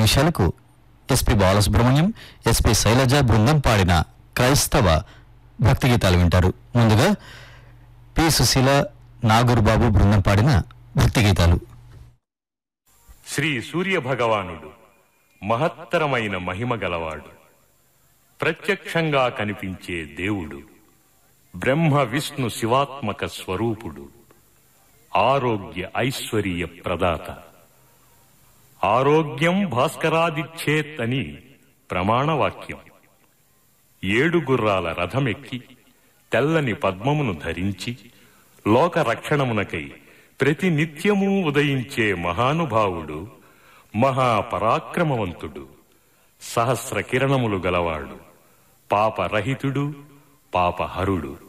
నిమిషాలకు SP Balasubrahmanyam SP Shailaja బృందం పాడిన క్రైస్తవ భక్తి గీతాలు వింటారు ముందుగా పి సుశీల నాగూర్ బాబు బృందం పాడిన భక్తి గీతాలు శ్రీ సూర్య భగవానుడు మహత్తరమైన మహిమ గలవాడు ప్రత్యక్షంగా కనిపించే దేవుడు బ్రహ్మ విష్ణు శివాత్మక స్వరూపుడు ఆరోగ్య ఐశ్వర్య ప్రదాత ఆరోగ్యం భాస్కరాదిచ్చేత్ అని ప్రమాణవాక్యం ఏడు గుర్రాల రథమెక్కి తెల్లని పద్మమును ధరించి లోక రక్షణమునకై ప్రతి నిత్యము ఉదయించే మహానుభావుడు మహాపరాక్రమవంతుడు సహస్ర కిరణములు గలవాడు పాపరహితుడు పాపహరుడు